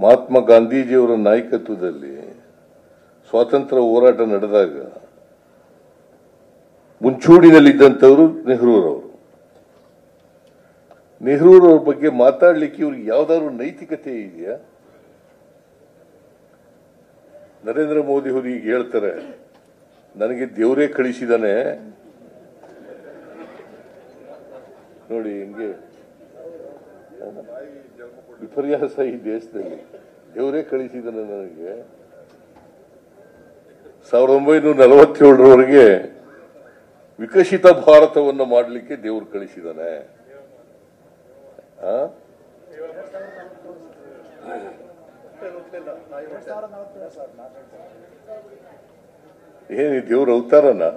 ಮಹಾತ್ಮ ಗಾಂಧೀಜಿಯವರ ನಾಯಕತ್ವದಲ್ಲಿ ಸ್ವಾತಂತ್ರ್ಯ ಹೋರಾಟ ನಡೆದಾಗ ಮುಂಚೂಣಿನಲ್ಲಿದ್ದಂಥವರು ನೆಹರೂರವರು ನೆಹರೂರವ್ರ ಬಗ್ಗೆ ಮಾತಾಡ್ಲಿಕ್ಕೆ ಇವ್ರಿಗೆ ಯಾವ್ದಾದ್ರು ನೈತಿಕತೆ ಇದೆಯಾ ನರೇಂದ್ರ ಮೋದಿ ಅವರು ಈಗ ಹೇಳ್ತಾರೆ ನನಗೆ ದೇವರೇ ಕಳಿಸಿದಾನೆ ನೋಡಿ ಹಿಂಗೆ ವಿಪರ್ಯಾಸ ಈ ದೇಶದಲ್ಲಿ ದೇವರೇ ಕಳಿಸಿದಾನೆ ನನಗೆ ಸಾವಿರದ ಒಂಬೈನೂರ ನಲವತ್ತೇಳರವರೆಗೆ ವಿಕಸಿತ ಭಾರತವನ್ನು ಮಾಡಲಿಕ್ಕೆ ದೇವರು ಕಳಿಸಿದಾನೆ ಆ? ಏನಿ ದೇವ್ರ ಅವತಾರನ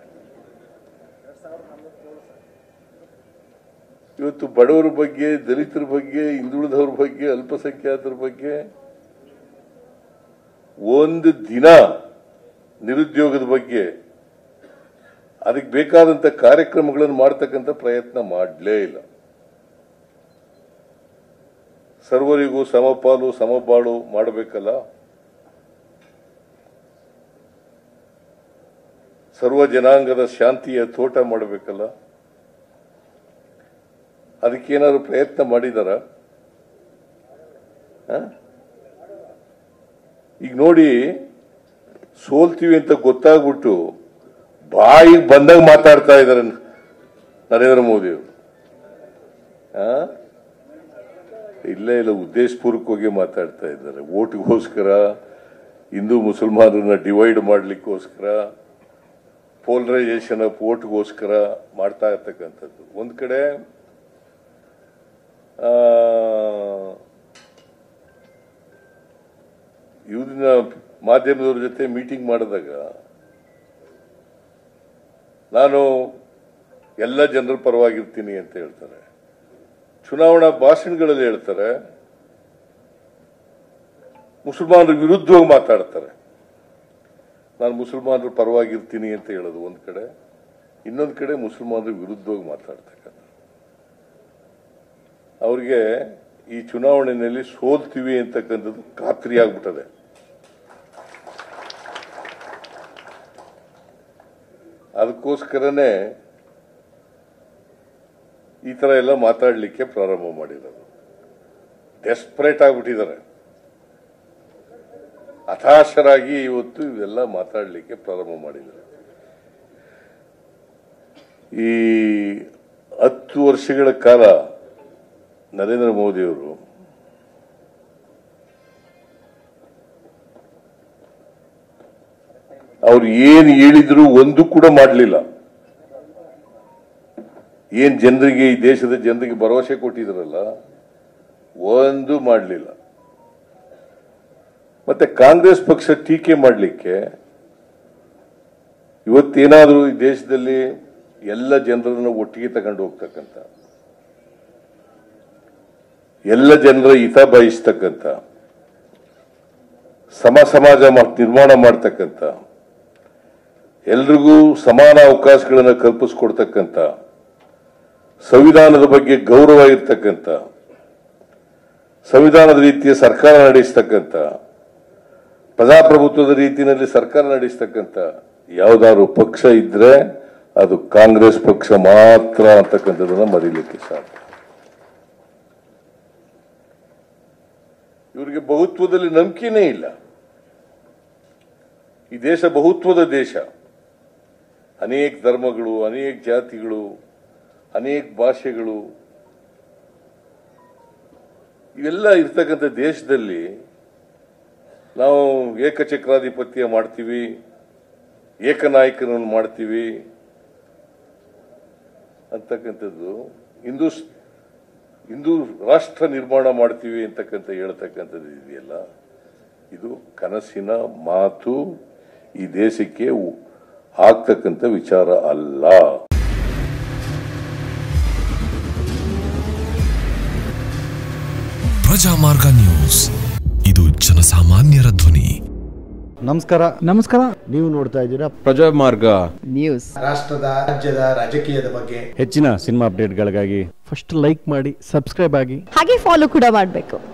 ಇವತ್ತು ಬಡವರ ಬಗ್ಗೆ ದಲಿತರ ಬಗ್ಗೆ ಹಿಂದುಳಿದವ್ರ ಬಗ್ಗೆ ಅಲ್ಪಸಂಖ್ಯಾತರ ಬಗ್ಗೆ ಒಂದು ದಿನ ನಿರುದ್ಯೋಗದ ಬಗ್ಗೆ ಅದಕ್ಕೆ ಬೇಕಾದಂತ ಕಾರ್ಯಕ್ರಮಗಳನ್ನು ಮಾಡ್ತಕ್ಕಂಥ ಪ್ರಯತ್ನ ಮಾಡಲೇ ಇಲ್ಲ ಸರ್ವರಿಗೂ ಸಮಪಾಲು ಸಮಬಾಳು ಮಾಡಬೇಕಲ್ಲ ಸರ್ವ ಜನಾಂಗದ ಶಾಂತಿಯ ತೋಟ ಮಾಡಬೇಕಲ್ಲ ಅದಕ್ಕೇನಾದ್ರು ಪ್ರಯತ್ನ ಮಾಡಿದಾರ ಈಗ ನೋಡಿ ಸೋಲ್ತೀವಿ ಅಂತ ಗೊತ್ತಾಗ್ಬಿಟ್ಟು ಬಾಯಿಗೆ ಬಂದಾಗ ಮಾತಾಡ್ತಾ ಇದ್ದಾರೆ ನರೇಂದ್ರ ಮೋದಿ ಅವರು ಆ? ಇಲ್ಲೇ ಇಲ್ಲ ಉದ್ದೇಶಪೂರ್ವಕವಾಗಿ ಮಾತಾಡ್ತಾ ಇದ್ದಾರೆ ಓಟ್ಗೋಸ್ಕರ ಹಿಂದೂ ಮುಸಲ್ಮಾನರನ್ನ ಡಿವೈಡ್ ಮಾಡ್ಲಿಕ್ಕೋಸ್ಕರ ಪೋಲರೈಸೇಷನ್ ಆಫ್ ಓಟ್ಗೋಸ್ಕರ ಮಾಡ್ತಾ ಇರ್ತಕ್ಕಂಥದ್ದು ಒಂದ್ ಕಡೆ ಆ, ಇವ್ರನ್ನ ಮಾಧ್ಯಮದವ್ರ ಜೊತೆ ಮೀಟಿಂಗ್ ಮಾಡಿದಾಗ ನಾನು ಎಲ್ಲ ಜನರ ಪರವಾಗಿರ್ತೀನಿ ಅಂತ ಹೇಳ್ತಾರೆ ಚುನಾವಣಾ ಭಾಷಣಗಳಲ್ಲಿ ಹೇಳ್ತಾರೆ ಮುಸಲ್ಮಾನರ ವಿರುದ್ಧವಾಗಿ ಮಾತಾಡ್ತಾರೆ ನಾನು ಮುಸಲ್ಮಾನರ ಪರವಾಗಿರ್ತೀನಿ ಅಂತ ಹೇಳೋದು ಒಂದ್ ಕಡೆ ಇನ್ನೊಂದ್ ಕಡೆ ಮುಸಲ್ಮಾನರ ವಿರುದ್ಧವಾಗಿ ಮಾತಾಡ್ತಕ್ಕಂಥ ಅವ್ರಿಗೆ ಈ ಚುನಾವಣೆಯಲ್ಲಿ ಸೋಲ್ತೀವಿ ಅಂತಕ್ಕಂಥದ್ದು ಖಾತ್ರಿ ಆಗ್ಬಿಟ್ಟದೆ ಅದಕ್ಕೋಸ್ಕರನೇ ಈ ತರ ಎಲ್ಲ ಮಾತಾಡ್ಲಿಕ್ಕೆ ಪ್ರಾರಂಭ ಮಾಡಿರೋದು ಡೆಸ್ಪರೇಟ್ ಆಗ್ಬಿಟ್ಟಿದ್ದಾರೆ ಹತಾಶರಾಗಿ ಇವತ್ತು ಇವೆಲ್ಲ ಮಾತಾಡ್ಲಿಕ್ಕೆ ಪ್ರಾರಂಭ ಮಾಡಿದ್ದಾರೆ ಈ ಹತ್ತು ವರ್ಷಗಳ ಕಾಲ ನರೇಂದ್ರ ಮೋದಿಯವರು ಅವ್ರು ಏನ್ ಹೇಳಿದ್ರು ಒಂದು ಕೂಡ ಮಾಡಲಿಲ್ಲ ಏನ್ ಜನರಿಗೆ ಈ ದೇಶದ ಜನರಿಗೆ ಭರವಸೆ ಕೊಟ್ಟಿದ್ರಲ್ಲ ಒಂದು ಮಾಡಲಿಲ್ಲ ಮತ್ತೆ ಕಾಂಗ್ರೆಸ್ ಪಕ್ಷ ಟೀಕೆ ಮಾಡಲಿಕ್ಕೆ ಇವತ್ತೇನಾದ್ರೂ ಈ ದೇಶದಲ್ಲಿ ಎಲ್ಲ ಜನರನ್ನು ಒಟ್ಟಿಗೆ ತಗೊಂಡು ಹೋಗ್ತಕ್ಕಂಥ ಎಲ್ಲ ಜನರ ಹಿತ ಬಯಸ್ತಕ್ಕಂಥ ಸಮ ಸಮಾಜ ಮಾಡ್- ನಿರ್ಮಾಣ ಮಾಡ್ತಕ್ಕಂಥ ಎಲ್ರಿಗೂ ಸಮಾನ ಅವಕಾಶಗಳನ್ನು ಕಲ್ಪಿಸ್ಕೊಡ್ತಕ್ಕಂಥ ಸಂವಿಧಾನದ ಬಗ್ಗೆ ಗೌರವ ಇರ್ತಕ್ಕಂಥ ಸಂವಿಧಾನದ ರೀತಿಯ ಸರ್ಕಾರ ನಡೆಸ್ತಕ್ಕಂಥ ಪ್ರಜಾಪ್ರಭುತ್ವದ ರೀತಿಯಲ್ಲಿ ಸರ್ಕಾರ ನಡೆಸ್ತಕ್ಕಂಥ ಯಾವ್ದಾದ್ರು ಪಕ್ಷ ಇದ್ರೆ ಅದು ಕಾಂಗ್ರೆಸ್ ಪಕ್ಷ ಮಾತ್ರ ಅಂತಕ್ಕಂಥದ್ದನ್ನ ಮರೀಲಿಕ್ಕೆ ಸಾಧ್ಯ ಇವರಿಗೆ ಬಹುತ್ವದಲ್ಲಿ ನಂಬಿಕೆನೇ ಇಲ್ಲ ಈ ದೇಶ ಬಹುತ್ವದ ದೇಶ ಅನೇಕ ಧರ್ಮಗಳು ಅನೇಕ ಜಾತಿಗಳು ಅನೇಕ ಭಾಷೆಗಳು ಇವೆಲ್ಲ ಇರ್ತಕ್ಕಂಥ ದೇಶದಲ್ಲಿ ನಾವು ಏಕಚಕ್ರಾಧಿಪತ್ಯ ಮಾಡ್ತೀವಿ ಏಕನಾಯಕನನ್ನು ಮಾಡ್ತೀವಿ ಅಂತಕ್ಕಂಥದ್ದು ಹಿಂದೂ ಹಿಂದೂ ರಾಷ್ಟ್ರ ನಿರ್ಮಾಣ ಮಾಡ್ತೀವಿ ಅಂತಕ್ಕಂಥ ಹೇಳ್ತಕ್ಕಂಥದ್ದು ಇದೆಯಲ್ಲ ಇದು ಕನಸಿನ ಮಾತು ಈ ದೇಶಕ್ಕೆ ಉ- ಆಗ್ತಕ್ಕಂಥ ವಿಚಾರ ಅಲ್ಲ ಪ್ರಜಾಮಾರ್ಗ ನ್ಯೂಸ್ ಇದು ಜನಸಾಮಾನ್ಯರ ಧ್ವನಿ ನಮಸ್ಕಾರ ನಮಸ್ಕಾರ ನೀವು ನೋಡ್ತಾ ಇದ್ದೀರಾ ಪ್ರಜಾಮಾರ್ಗ ನ್ಯೂಸ್ ರಾಷ್ಟ್ರದ ರಾಜ್ಯದ ರಾಜಕೀಯದ ಬಗ್ಗೆ ಹೆಚ್ಚಿನ ಸಿನಿಮಾ ಅಪ್ಡೇಟ್ಗಳಿಗಾಗಿ ಫಸ್ಟ್ ಲೈಕ್ ಮಾಡಿ ಸಬ್ಸ್ಕ್ರೈಬ್ ಆಗಿ ಹಾಗೆ ಫಾಲೋ ಕೂಡ ಮಾಡಬೇಕು